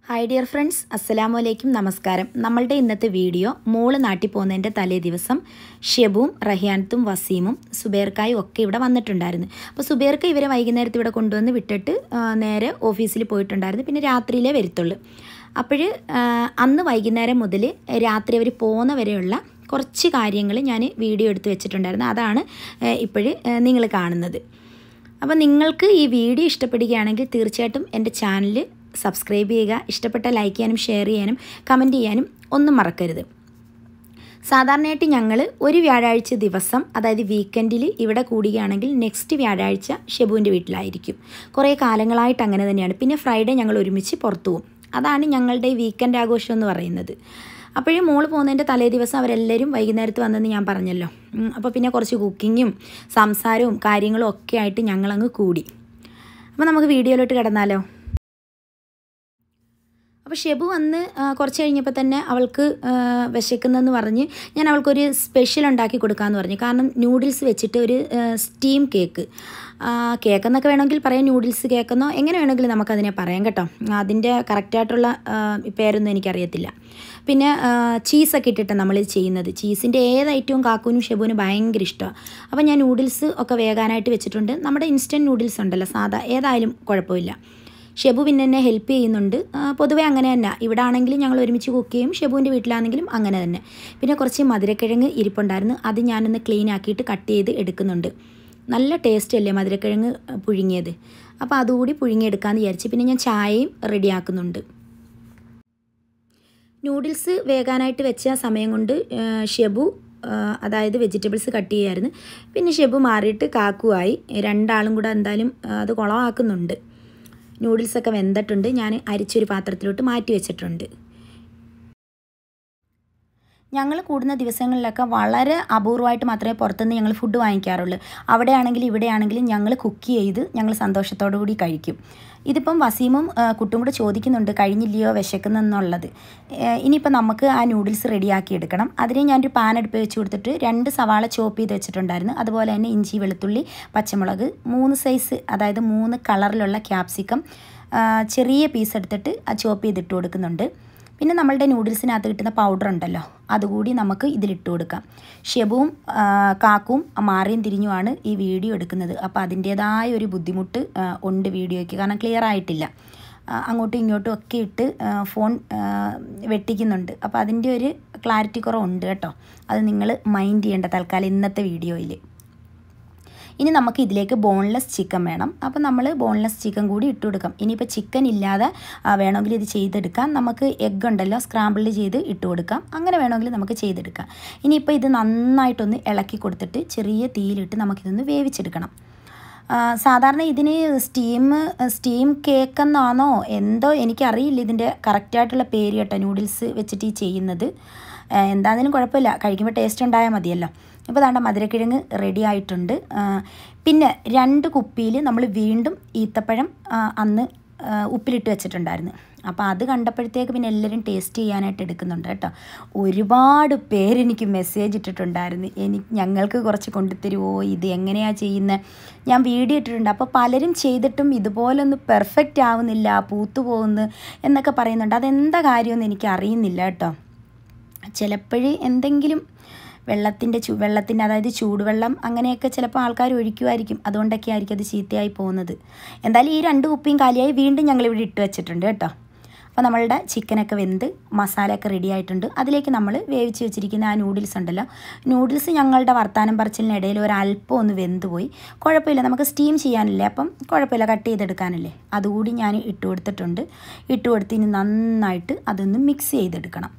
hi dear friends അസ്സലാമു അലൈക്കും നമസ്കാരം നമ്മളുടെ ഇന്നത്തെ വീഡിയോ മോള് നാട്ടിൽ പോകുന്നതിൻ്റെ തലേ ദിവസം ഷെബുവും റഹിയാനത്തും വസീമും സുബേർക്കായും ഒക്കെ ഇവിടെ വന്നിട്ടുണ്ടായിരുന്നു അപ്പോൾ സുബേർക്ക് ഇവരെ വൈകുന്നേരത്ത് ഇവിടെ കൊണ്ടുവന്ന് വിട്ടിട്ട് ആ, നേരെ ഓഫീസിൽ പോയിട്ടുണ്ടായിരുന്നു പിന്നെ രാത്രിയിലേ വരത്തുള്ളൂ അപ്പോൾ അന്ന് വൈകുന്നേരം മുതൽ രാത്രി അവർ പോകുന്ന വരെയുള്ള കുറച്ച് കാര്യങ്ങൾ ഞാൻ വീഡിയോ എടുത്ത് വെച്ചിട്ടുണ്ടായിരുന്നു അതാണ് ഇപ്പോഴ് നിങ്ങൾ കാണുന്നത് അപ്പോൾ നിങ്ങൾക്ക് ഈ വീഡിയോ ഇഷ്ടപ്പെടുകയാണെങ്കിൽ തീർച്ചയായിട്ടും എൻ്റെ ചാനൽ സബ്സ്ക്രൈബ് ചെയ്യുക ഇഷ്ടപ്പെട്ട ലൈക്ക് ചെയ്യാനും ഷെയർ ചെയ്യാനും കമൻറ്റ് ചെയ്യാനും ഒന്നും മറക്കരുത് സാധാരണയായിട്ട് ഞങ്ങൾ ഒരു വ്യാഴാഴ്ച ദിവസം അതായത് വീക്കെൻഡിൽ ഇവിടെ കൂടുകയാണെങ്കിൽ നെക്സ്റ്റ് വ്യാഴാഴ്ച ഷെബുവിൻ്റെ വീട്ടിലായിരിക്കും കുറേ കാലങ്ങളായിട്ട് അങ്ങനെ തന്നെയാണ് പിന്നെ ഫ്രൈഡേ ഞങ്ങൾ ഒരുമിച്ച് പുറത്തു പോകും അതാണ് ഞങ്ങളുടെ ഈ വീക്കെൻഡ് ആഘോഷം എന്ന് പറയുന്നത് അപ്പോഴും മോള് പോകുന്നതിൻ്റെ തലേ ദിവസം അവരെല്ലാവരും വൈകുന്നേരത്ത് വന്നെന്ന് ഞാൻ പറഞ്ഞല്ലോ ഉം, അപ്പോൾ പിന്നെ കുറച്ച് കുക്കിങ്ങും സംസാരവും കാര്യങ്ങളും ഒക്കെ ആയിട്ട് ഞങ്ങളങ്ങ് കൂടി അപ്പോൾ നമുക്ക് വീഡിയോയിലോട്ട് കിടന്നാലോ അപ്പോൾ ഷെബു വന്ന് ആ, കുറച്ച് കഴിഞ്ഞപ്പോൾ തന്നെ അവൾക്ക് ആ, വിശക്കുന്നെന്ന് പറഞ്ഞ് ഞാൻ അവൾക്കൊരു സ്പെഷ്യൽ ഉണ്ടാക്കി കൊടുക്കാമെന്ന് പറഞ്ഞു കാരണം നൂഡിൽസ് വെച്ചിട്ട് ഒരു സ്റ്റീം കേക്ക് കേക്ക് എന്നൊക്കെ വേണമെങ്കിൽ പറയാം നൂഡിൽസ് കേക്കെന്നോ എങ്ങനെ വേണമെങ്കിലും നമുക്കതിനെ പറയാം കേട്ടോ അതിൻ്റെ കറക്റ്റായിട്ടുള്ള പേരൊന്നും എനിക്കറിയത്തില്ല പിന്നെ ചീസൊക്കെ ഇട്ടിട്ട് നമ്മൾ ചെയ്യുന്നത് ചീസിൻ്റെ ഏത് ഐറ്റവും കാക്കൂനും ഷെബുവിനും ഭയങ്കര ഇഷ്ടമാണ് അപ്പോൾ ഞാൻ നൂഡിൽസ് ഒക്കെ വേകാനായിട്ട് വെച്ചിട്ടുണ്ട് നമ്മുടെ ഇൻസ്റ്റൻറ്റ് നൂഡിൽസ് ഉണ്ടല്ലോ സാധാ ഏതായാലും കുഴപ്പമില്ല ഷെബു പിന്നെ എന്നെ ഹെൽപ്പ് ചെയ്യുന്നുണ്ട് ആ, പൊതുവേ അങ്ങനെ തന്നെ ഇവിടെ ആണെങ്കിലും ഞങ്ങൾ ഒരുമിച്ച് കുക്ക് ചെയ്യും ഷെബുവിൻ്റെ വീട്ടിലാണെങ്കിലും അങ്ങനെ തന്നെ പിന്നെ കുറച്ച് മധുരക്കിഴങ്ങ് ഇരിപ്പുണ്ടായിരുന്നു അത് ഞാനൊന്ന് ക്ലീൻ ആക്കിയിട്ട് കട്ട് ചെയ്ത് എടുക്കുന്നുണ്ട് നല്ല ടേസ്റ്റ് അല്ലേ മധുരക്കിഴങ്ങ് പുഴുങ്ങിയത് അപ്പോൾ അതുകൂടി പുഴുങ്ങിയെടുക്കാമെന്ന് വിചാരിച്ച് പിന്നെ ഞാൻ ചായയും റെഡിയാക്കുന്നുണ്ട് നൂഡിൽസ് വേകാനായിട്ട് വെച്ച സമയം കൊണ്ട് ആ, ഷെബു ആ, അതായത് വെജിറ്റബിൾസ് കട്ട് ചെയ്യായിരുന്നു പിന്നെ ഷെബു മാറിയിട്ട് കാക്കുവായി രണ്ടാളും കൂടെ എന്തായാലും ആ, അത് കുളമാക്കുന്നുണ്ട് നൂഡിൽസൊക്കെ വെന്തിട്ടുണ്ട് ഞാൻ അരിച്ചൊരു പാത്രത്തിലോട്ട് മാറ്റി വെച്ചിട്ടുണ്ട് ഞങ്ങൾ കൂടുന്ന ദിവസങ്ങളിലൊക്കെ വളരെ അപൂർവമായിട്ട് മാത്രമേ പുറത്തുനിന്ന് ഞങ്ങൾ ഫുഡ് വാങ്ങിക്കാറുള്ളൂ അവിടെയാണെങ്കിലും ഇവിടെയാണെങ്കിലും ഞങ്ങൾ കുക്ക് ചെയ്ത് ഞങ്ങൾ സന്തോഷത്തോടു കൂടി കഴിക്കും ഇതിപ്പം വസീമും ആ, കുട്ടും കൂടെ ചോദിക്കുന്നുണ്ട് കഴിഞ്ഞില്ലയോ വിശക്കുന്നെന്നുള്ളത് ഇനിയിപ്പോൾ നമുക്ക് ആ നൂഡിൽസ് റെഡിയാക്കി എടുക്കണം അതിന് ഞാനൊരു പാൻ അടുപ്പ് വെച്ച് കൊടുത്തിട്ട് രണ്ട് സവാള ചോപ്പ് ചെയ്ത് വെച്ചിട്ടുണ്ടായിരുന്നു അതുപോലെ തന്നെ ഇഞ്ചി വെളുത്തുള്ളി പച്ചമുളക് മൂന്ന് സൈസ് അതായത് മൂന്ന് കളറിലുള്ള ക്യാപ്സിക്കം ആ, ചെറിയ പീസ് എടുത്തിട്ട് ആ ചോപ്പ് ചെയ്തിട്ട് കൊടുക്കുന്നുണ്ട് പിന്നെ നമ്മളുടെ നൂഡിൽസിനകത്ത് കിട്ടുന്ന പൗഡർ ഉണ്ടല്ലോ അതുകൂടി നമുക്ക് ഇതിലിട്ട് കൊടുക്കാം ഷെബുവും ആ, കാക്കും മാറിയും തിരിഞ്ഞുമാണ് ഈ വീഡിയോ എടുക്കുന്നത് അപ്പോൾ അതിൻ്റേതായ ഒരു ബുദ്ധിമുട്ട് ആ, ഉണ്ട് വീഡിയോയ്ക്ക് കാരണം ക്ലിയർ ആയിട്ടില്ല ആ, അങ്ങോട്ടും ഇങ്ങോട്ടും ഒക്കെ ഇട്ട് ആ, ഫോൺ ആ, വെട്ടിക്കുന്നുണ്ട് അപ്പോൾ അതിൻ്റെ ഒരു ക്ലാരിറ്റി കുറവുണ്ട് കേട്ടോ അത് നിങ്ങൾ മൈൻഡ് ചെയ്യേണ്ട തൽക്കാലം ഇന്നത്തെ വീഡിയോയിൽ ഇനി നമുക്ക് ഇതിലേക്ക് ബോൺലെസ് ചിക്കൻ വേണം അപ്പോൾ നമ്മൾ ബോൺലെസ് ചിക്കൻ കൂടി ഇട്ട് കൊടുക്കാം ഇനിയിപ്പോൾ ചിക്കൻ ഇല്ലാതെ ആ, വേണമെങ്കിൽ ഇത് ചെയ്തെടുക്കാം നമുക്ക് എഗ്ഗ് ഉണ്ടല്ലോ സ്ക്രാമ്പിൾഡ് ചെയ്ത് ഇട്ട് കൊടുക്കാം അങ്ങനെ വേണമെങ്കിൽ നമുക്ക് ചെയ്തെടുക്കാം ഇനിയിപ്പോൾ ഇത് നന്നായിട്ടൊന്ന് ഇളക്കി കൊടുത്തിട്ട് ചെറിയ തീയിലിട്ട് നമുക്കിതൊന്ന് വേവിച്ചെടുക്കണം ആ, സാധാരണ ഇതിന് സ്റ്റീം സ്റ്റീം കേക്ക് എന്നാണോ എന്തോ എനിക്കറിയില്ല ഇതിൻ്റെ കറക്റ്റായിട്ടുള്ള പേര് കേട്ടോ നൂഡിൽസ് വെച്ചിട്ട് ഈ ചെയ്യുന്നത് ആ, എന്താണെങ്കിലും കുഴപ്പമില്ല കഴിക്കുമ്പോൾ ടേസ്റ്റ് ഉണ്ടായാൽ മതിയല്ലോ ഇപ്പോൾ ദാണ്ട മധുരക്കിഴങ്ങ് റെഡി ആയിട്ടുണ്ട് ആ, പിന്നെ രണ്ട് കുപ്പിയിൽ നമ്മൾ വീണ്ടും ഈത്തപ്പഴം ആ, അന്ന് ആ, ഉപ്പിലിട്ട് വെച്ചിട്ടുണ്ടായിരുന്നു അപ്പോൾ അത് കണ്ടപ്പോഴത്തേക്ക് പിന്നെ എല്ലാവരും ടേസ്റ്റ് ചെയ്യാനായിട്ട് എടുക്കുന്നുണ്ട് കേട്ടോ ഒരുപാട് പേരെനിക്ക് മെസ്സേജ് ഇട്ടിട്ടുണ്ടായിരുന്നു എനിക്ക് ഞങ്ങൾക്ക് കുറച്ച് കൊണ്ടുതരുമോ ഇത് എങ്ങനെയാണ് ചെയ്യുന്നത് ഞാൻ വീഡിയോ ഇട്ടിട്ടുണ്ട് അപ്പോൾ പലരും ചെയ്തിട്ടും ഇതുപോലൊന്നും പെർഫെക്റ്റ് ആവുന്നില്ല പൂത്തു പോകുന്നു എന്നൊക്കെ പറയുന്നുണ്ട് അതെന്താ കാര്യമെന്ന് എനിക്ക് അറിയുന്നില്ല കേട്ടോ ചിലപ്പോഴ് എന്തെങ്കിലും വെള്ളത്തിൻ്റെ ചൂ വെള്ളത്തിൻ്റെ അതായത് ചൂടുവെള്ളം അങ്ങനെയൊക്കെ ചിലപ്പോൾ ആൾക്കാർ ഒഴിക്കുമായിരിക്കും അതുകൊണ്ടൊക്കെ ആയിരിക്കും അത് ചീത്തയായി പോകുന്നത് എന്തായാലും ഈ രണ്ട് കുപ്പിയും കാലിയായി വീണ്ടും ഞങ്ങളിവിടെ ഇട്ട് വെച്ചിട്ടുണ്ട് കേട്ടോ അപ്പോൾ നമ്മളുടെ ചിക്കനൊക്കെ വെന്ത് മസാലയൊക്കെ റെഡി ആയിട്ടുണ്ട് അതിലേക്ക് നമ്മൾ വേവിച്ച് വെച്ചിരിക്കുന്ന ആ നൂഡിൽസ് ഉണ്ടല്ലോ നൂഡിൽസ് ഞങ്ങളുടെ വർത്താനം പറച്ചിലിനിടയിൽ ഒരല്പം ഒന്ന് വെന്ത് പോയി കുഴപ്പമില്ല നമുക്ക് സ്റ്റീം ചെയ്യാനല്ലേ അപ്പം കുഴപ്പമില്ല കട്ട് ചെയ്തെടുക്കാനല്ലേ അതുകൂടി ഞാൻ ഇട്ട് കൊടുത്തിട്ടുണ്ട് ഇട്ട് കൊടുത്ത് ഇനി നന്നായിട്ട് അതൊന്ന് മിക്സ് ചെയ്തെടുക്കണം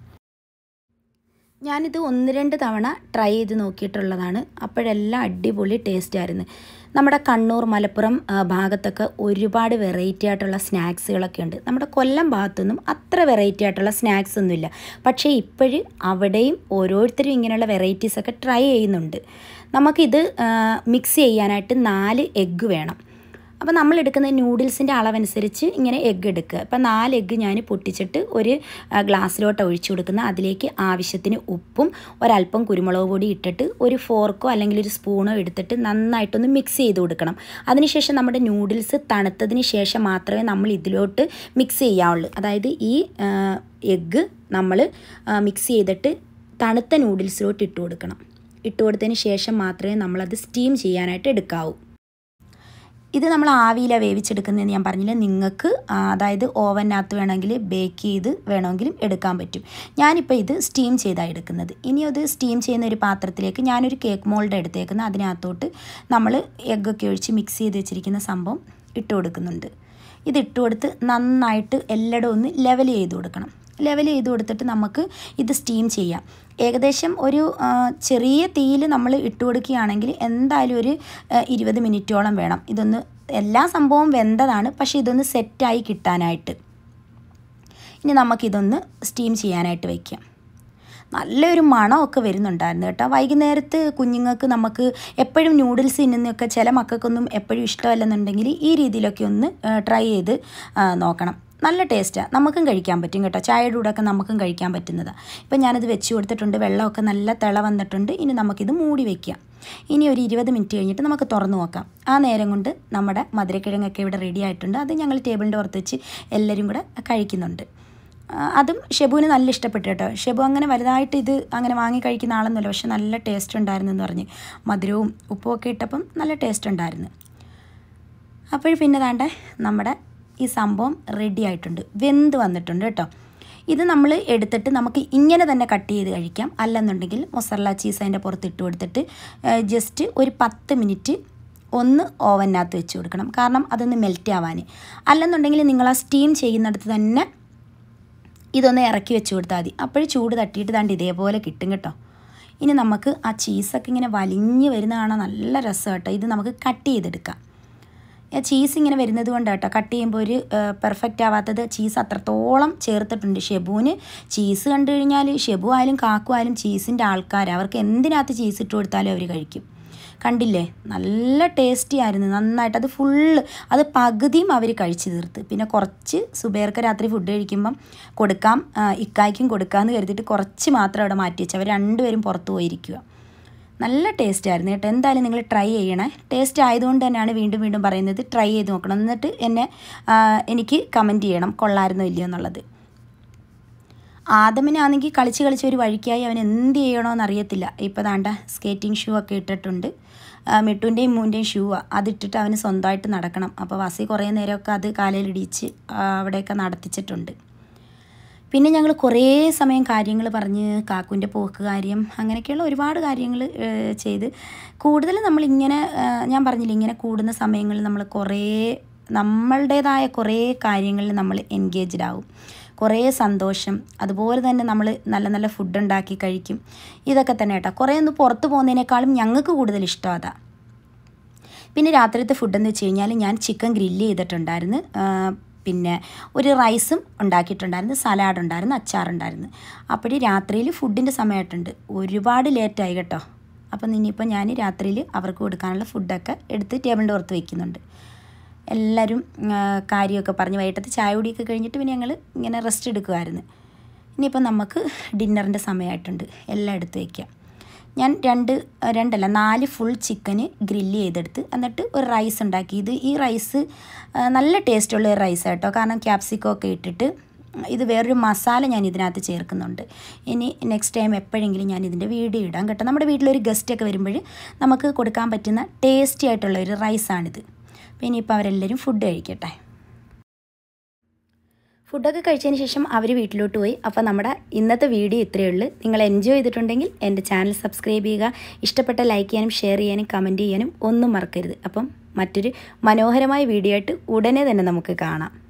ഞാനിത് ഒന്ന് രണ്ട് തവണ ട്രൈ ചെയ്ത് നോക്കിയിട്ടുള്ളതാണ് അപ്പോഴെല്ലാം അടിപൊളി ടേസ്റ്റ് ആയിരുന്നു നമ്മുടെ കണ്ണൂർ മലപ്പുറം ആ, ഭാഗത്തൊക്കെ ഒരുപാട് വെറൈറ്റി ആയിട്ടുള്ള സ്നാക്സുകളൊക്കെ ഉണ്ട് നമ്മുടെ കൊല്ലം ഭാഗത്തൊന്നും അത്ര വെറൈറ്റി ആയിട്ടുള്ള സ്നാക്സ് ഒന്നുമില്ല പക്ഷേ ഇപ്പോഴും അവിടെയും ഓരോരുത്തരും ഇങ്ങനെയുള്ള വെറൈറ്റീസ് ഒക്കെ ട്രൈ ചെയ്യുന്നുണ്ട് നമുക്കിത് മിക്സ് ചെയ്യാനായിട്ട് നാല് എഗ്ഗ് വേണം അപ്പോൾ നമ്മൾ എടുക്കുന്ന നൂഡിൽസിൻ്റെ അളവനുസരിച്ച് ഇങ്ങനെ എഗ്ഗ് എടുക്കുക ഇപ്പോൾ നാല് എഗ്ഗ് ഞാൻ പൊട്ടിച്ചിട്ട് ഒരു ആ, ഗ്ലാസ്സിലോട്ട് ഒഴിച്ചു കൊടുക്കുന്ന അതിലേക്ക് ആവശ്യത്തിന് ഉപ്പും ഒരല്പം കുരുമുളക് പൊടി ഇട്ടിട്ട് ഒരു ഫോർക്കോ അല്ലെങ്കിൽ ഒരു സ്പൂണോ എടുത്തിട്ട് നന്നായിട്ടൊന്ന് മിക്സ് ചെയ്ത് കൊടുക്കണം അതിനുശേഷം നമ്മുടെ നൂഡിൽസ് തണുത്തതിന് ശേഷം മാത്രമേ നമ്മൾ ഇതിലോട്ട് മിക്സ് ചെയ്യാവുള്ളൂ അതായത് ഈ എഗ്ഗ് നമ്മൾ മിക്സ് ചെയ്തിട്ട് തണുത്ത നൂഡിൽസിലോട്ട് ഇട്ട് കൊടുക്കണം ഇട്ട് കൊടുത്തതിന് ശേഷം മാത്രമേ നമ്മളത് സ്റ്റീം ചെയ്യാനായിട്ട് എടുക്കാവൂ ഇത് നമ്മൾ ആവിയിലാണ് വേവിച്ചെടുക്കുന്നതെന്ന് ഞാൻ പറഞ്ഞില്ല നിങ്ങൾക്ക് ആ, അതായത് ഓവനകത്ത് വേണമെങ്കിൽ ബേക്ക് ചെയ്ത് വേണമെങ്കിലും എടുക്കാൻ പറ്റും ഞാനിപ്പോൾ ഇത് സ്റ്റീം ചെയ്താണ് എടുക്കുന്നത് ഇനി അത് സ്റ്റീം ചെയ്യുന്ന ഒരു പാത്രത്തിലേക്ക് ഞാനൊരു കേക്ക് മോൾഡ് എടുത്തേക്കുന്നത് അതിനകത്തോട്ട് നമ്മൾ എഗ്ഗൊക്കെ ഒഴിച്ച് മിക്സ് ചെയ്ത് വെച്ചിരിക്കുന്ന സംഭവം ഇട്ട് കൊടുക്കുന്നുണ്ട് ഇത് ഇട്ട് കൊടുത്ത് നന്നായിട്ട് എല്ലായിടവും ഒന്ന് ലെവൽ ചെയ്ത് കൊടുക്കണം ലെവൽ ചെയ്ത് കൊടുത്തിട്ട് നമുക്ക് ഇത് സ്റ്റീം ചെയ്യാം ഏകദേശം ഒരു ആ, ചെറിയ തീയിൽ നമ്മൾ ഇട്ട് കൊടുക്കുകയാണെങ്കിൽ എന്തായാലും ഒരു ആ, ഇരുപത് മിനിറ്റോളം വേണം ഇതൊന്ന് എല്ലാ സംഭവവും വെന്തതാണ് പക്ഷേ ഇതൊന്ന് സെറ്റായി കിട്ടാനായിട്ട് ഇനി നമുക്കിതൊന്ന് സ്റ്റീം ചെയ്യാനായിട്ട് വയ്ക്കാം നല്ലൊരു മണമൊക്കെ വരുന്നുണ്ടായിരുന്നു കേട്ടോ വൈകുന്നേരത്ത് കുഞ്ഞുങ്ങൾക്ക് നമുക്ക് എപ്പോഴും നൂഡിൽസ് തിന്നുന്നതൊക്കെ ചില മക്കൾക്കൊന്നും എപ്പോഴും ഇഷ്ടമല്ലെന്നുണ്ടെങ്കിൽ ഈ രീതിയിലൊക്കെ ഒന്ന് ട്രൈ ചെയ്ത് ആ, നോക്കണം നല്ല ടേസ്റ്റാണ് നമുക്കും കഴിക്കാൻ പറ്റും കേട്ടോ ചായയുടെ കൂടെയൊക്കെ നമുക്കും കഴിക്കാൻ പറ്റുന്നതാണ് ഇപ്പം ഞാനത് വെച്ച് കൊടുത്തിട്ടുണ്ട് വെള്ളമൊക്കെ നല്ല തിള വന്നിട്ടുണ്ട് ഇനി നമുക്കിത് മൂടി വയ്ക്കാം ഇനി ഒരു ഇരുപത് മിനിറ്റ് കഴിഞ്ഞിട്ട് നമുക്ക് തുറന്നു നോക്കാം ആ നേരം കൊണ്ട് നമ്മുടെ മധുരക്കിഴങ്ങൊക്കെ ഇവിടെ റെഡി ആയിട്ടുണ്ട് അത് ഞങ്ങൾ ടേബിളിൻ്റെ പുറത്ത് വെച്ച് എല്ലാവരും കൂടെ കഴിക്കുന്നുണ്ട് ആ, അതും ഷെബുവിന് നല്ല ഇഷ്ടപ്പെട്ടു കേട്ടോ ഷെബു അങ്ങനെ വലുതായിട്ട് ഇത് അങ്ങനെ വാങ്ങി കഴിക്കുന്ന ആളൊന്നുമല്ല പക്ഷെ നല്ല ടേസ്റ്റ് ഉണ്ടായിരുന്നു എന്ന് പറഞ്ഞ് മധുരവും ഉപ്പും ഒക്കെ ഇട്ടപ്പം നല്ല ടേസ്റ്റ് ഉണ്ടായിരുന്നു അപ്പോൾ പിന്നെ താണ്ടെ നമ്മുടെ ഈ സംഭവം റെഡി ആയിട്ടുണ്ട് വെന്ത് വന്നിട്ടുണ്ട് കേട്ടോ ഇത് നമ്മൾ എടുത്തിട്ട് നമുക്ക് ഇങ്ങനെ തന്നെ കട്ട് ചെയ്ത് കഴിക്കാം അല്ലെന്നുണ്ടെങ്കിൽ മൊസറല ചീസ് അതിൻ്റെ പുറത്ത് ഇട്ട് കൊടുത്തിട്ട് ജസ്റ്റ് ഒരു പത്ത് മിനിറ്റ് ഒന്ന് ഓവനകത്ത് വെച്ച് കൊടുക്കണം കാരണം അതൊന്ന് മെൽറ്റ് ആവാൻ അല്ലെന്നുണ്ടെങ്കിൽ നിങ്ങൾ ആ സ്റ്റീം ചെയ്യുന്നിടത്ത് തന്നെ ഇതൊന്ന് ഇറക്കി വെച്ച് കൊടുത്താൽ മതി അപ്പോഴും ചൂട് തട്ടിയിട്ട് ദാണ്ട് ഇതേപോലെ കിട്ടും കേട്ടോ ഇനി നമുക്ക് ആ ചീസൊക്കെ ഇങ്ങനെ വലിഞ്ഞ് വരുന്ന കാണാൻ നല്ല രസം കേട്ടോ ഇത് നമുക്ക് കട്ട് ചെയ്തെടുക്കാം ആ ചീസ് ഇങ്ങനെ വരുന്നത് കൊണ്ട് കേട്ടോ കട്ട് ചെയ്യുമ്പോൾ ഒരു പെർഫെക്റ്റ് ആവാത്തത് ചീസ് അത്രത്തോളം ചേർത്തിട്ടുണ്ട് ഷെബുവിന് ചീസ് കണ്ടു കഴിഞ്ഞാൽ ഷെബു ആയാലും കാക്കു ആയാലും ചീസിൻ്റെ ആൾക്കാർ അവർക്ക് എന്തിനകത്ത് ചീസ് ഇട്ട് കൊടുത്താലും അവർ കഴിക്കും കണ്ടില്ലേ നല്ല ടേസ്റ്റി ആയിരുന്നു നന്നായിട്ട് അത് ഫുള്ള് അത് പകുതിയും അവർ കഴിച്ചു തീർത്ത് പിന്നെ കുറച്ച് സുബേർക്ക് രാത്രി ഫുഡ് കഴിക്കുമ്പം കൊടുക്കാം ആ, ഇക്കായ്ക്കും കൊടുക്കാമെന്ന് കരുതിയിട്ട് കുറച്ച് മാത്രം അവിടെ മാറ്റി വെച്ചു അവർ രണ്ടുപേരും പുറത്ത് പോയിരിക്കുക നല്ല ടേസ്റ്റ് ആയിരുന്നു കേട്ടോ എന്തായാലും നിങ്ങൾ ട്രൈ ചെയ്യണേ ടേസ്റ്റ് ആയതുകൊണ്ട് തന്നെയാണ് വീണ്ടും വീണ്ടും പറയുന്നത് ട്രൈ ചെയ്ത് നോക്കണം എന്നിട്ട് എന്നെ ആ, എനിക്ക് കമൻറ്റ് ചെയ്യണം കൊള്ളായിരുന്നോ ഇല്ലയോ എന്നുള്ളത് ആദമിനാണെങ്കിൽ കളിച്ച് കളിച്ച് ഒരു വഴിക്കായി അവൻ എന്ത് ചെയ്യണമെന്ന് അറിയത്തില്ല ഇപ്പോൾ ദാണ്ട സ്കേറ്റിംഗ് ഷൂ ഒക്കെ ഇട്ടിട്ടുണ്ട് ആ, മിട്ടുവിൻ്റെയും മൂൻ്റെയും ഷൂവാണ് അതിട്ടിട്ട് അവന് സ്വന്തമായിട്ട് നടക്കണം അപ്പോൾ വസി കുറേ നേരമൊക്കെ അത് കാലയിലിടിച്ച് ആ, അവിടെയൊക്കെ നടത്തിച്ചിട്ടുണ്ട് പിന്നെ ഞങ്ങൾ കുറേ സമയം കാര്യങ്ങൾ പറഞ്ഞ് കാക്കുൻ്റെ പോക്ക് കാര്യം അങ്ങനെയൊക്കെയുള്ള ഒരുപാട് കാര്യങ്ങൾ ചെയ്ത് കൂടുതൽ നമ്മളിങ്ങനെ ആ, ഞാൻ പറഞ്ഞില്ല ഇങ്ങനെ കൂടുന്ന സമയങ്ങളിൽ നമ്മൾ കുറേ നമ്മളുടേതായ കുറേ കാര്യങ്ങളിൽ നമ്മൾ എൻഗേജ്ഡ് ആവും കുറേ സന്തോഷം അതുപോലെ തന്നെ നമ്മൾ നല്ല നല്ല ഫുഡ് ഉണ്ടാക്കി കഴിക്കും ഇതൊക്കെ തന്നെ കേട്ടോ കുറേ ഒന്ന് പുറത്ത് പോകുന്നതിനേക്കാളും ഞങ്ങൾക്ക് കൂടുതൽ ഇഷ്ടം അതാ പിന്നെ രാത്രിത്തെ ഫുഡ് എന്ന് വെച്ച് കഴിഞ്ഞാൽ ഞാൻ ചിക്കൻ ഗ്രില്ല് ചെയ്തിട്ടുണ്ടായിരുന്നു ആ, പിന്നെ ഒരു റൈസും ഉണ്ടാക്കിയിട്ടുണ്ടായിരുന്നു സലാഡ് ഉണ്ടായിരുന്നു അച്ചാറുണ്ടായിരുന്നു അപ്പോഴേ രാത്രിയിൽ ഫുഡിൻ്റെ സമയമായിട്ടുണ്ട് ഒരുപാട് ലേറ്റായി കേട്ടോ അപ്പം ഇനിയിപ്പോൾ ഞാൻ രാത്രിയിൽ അവർക്ക് കൊടുക്കാനുള്ള ഫുഡൊക്കെ എടുത്ത് ടേബിളിൻ്റെ പുറത്ത് വയ്ക്കുന്നുണ്ട് എല്ലാവരും ആ, കാര്യമൊക്കെ പറഞ്ഞ് വൈകിട്ടത്തെ ചായ കുടിയൊക്കെ കഴിഞ്ഞിട്ട് പിന്നെ ഞങ്ങൾ ഇങ്ങനെ റെസ്റ്റ് എടുക്കുമായിരുന്നു ഇനിയിപ്പോൾ നമുക്ക് ഡിന്നറിൻ്റെ സമയമായിട്ടുണ്ട് എല്ലാം എടുത്ത് വയ്ക്കാം ഞാൻ രണ്ട് രണ്ടല്ല നാല് ഫുൾ ചിക്കന് ഗ്രില്ല് ചെയ്തെടുത്ത് എന്നിട്ട് ഒരു റൈസ് ഉണ്ടാക്കി ഇത് ഈ റൈസ് ആ, നല്ല ടേസ്റ്റുള്ള ഒരു റൈസ് കേട്ടോ കാരണം ക്യാപ്സിക്കം ഒക്കെ ഇട്ടിട്ട് ഇത് വേറൊരു മസാല ഞാൻ ഇതിനകത്ത് ചേർക്കുന്നുണ്ട് ഇനി നെക്സ്റ്റ് ടൈം എപ്പോഴെങ്കിലും ഞാൻ ഇതിൻ്റെ വീഡിയോ ഇടാം കേട്ടോ നമ്മുടെ വീട്ടിലൊരു ഗസ്റ്റൊക്കെ വരുമ്പോൾ നമുക്ക് കൊടുക്കാൻ പറ്റുന്ന ടേസ്റ്റി ആയിട്ടുള്ള ഒരു റൈസാണിത് അപ്പോൾ ഇനിയിപ്പോൾ അവരെല്ലാവരും ഫുഡ് കഴിക്കട്ടെ ഫുഡൊക്കെ കഴിച്ചതിന് ശേഷം അവർ വീട്ടിലോട്ട് പോയി അപ്പോൾ നമ്മുടെ ഇന്നത്തെ വീഡിയോ ഇത്രയേ ഉള്ളൂ നിങ്ങൾ എൻജോയ് ചെയ്തിട്ടുണ്ടെങ്കിൽ എൻ്റെ ചാനൽ സബ്സ്ക്രൈബ് ചെയ്യുക ഇഷ്ടപ്പെട്ട ലൈക്ക് ചെയ്യാനും ഷെയർ ചെയ്യാനും കമൻറ്റ് ചെയ്യാനും ഒന്നും മറക്കരുത് അപ്പം മറ്റൊരു മനോഹരമായ വീഡിയോ ആയിട്ട് ഉടനെ തന്നെ നമുക്ക് കാണാം